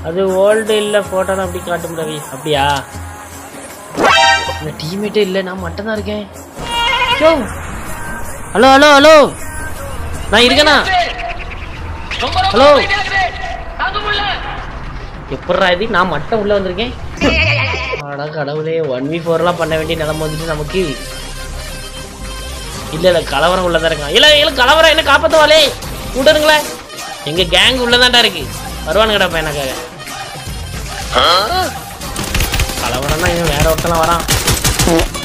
அது ஓல்டு இல்ல போட்டோ அப்படி காட்டும் ரவி அப்படியா இந்த டீமேட்டே இல்ல நான் மட்டும் தான் இருக்கேன் யோ ஹலோ ஹலோ ஹலோ நான் இருக்கேனா ஹலோ எப்பட்றா இது நான் மட்டும் உள்ள வந்திருக்கேன் அட கடவுளே ஒன் வி ஃபோர்லாம் பண்ண வேண்டிய நிலைமை வந்துட்டு நமக்கு இல்ல இல்ல கலவரம் உள்ளதா இருக்கான் இல்ல இல்ல கலவரம் என்ன காப்பாத்துவாளே விட்டுருங்களேன் எங்க கேங் உள்ளதாண்டா இருக்கு வருவானுங்கடா பையனுக்காக கலவரம்னா இவன் வேற ஒருத்தலாம் வரான்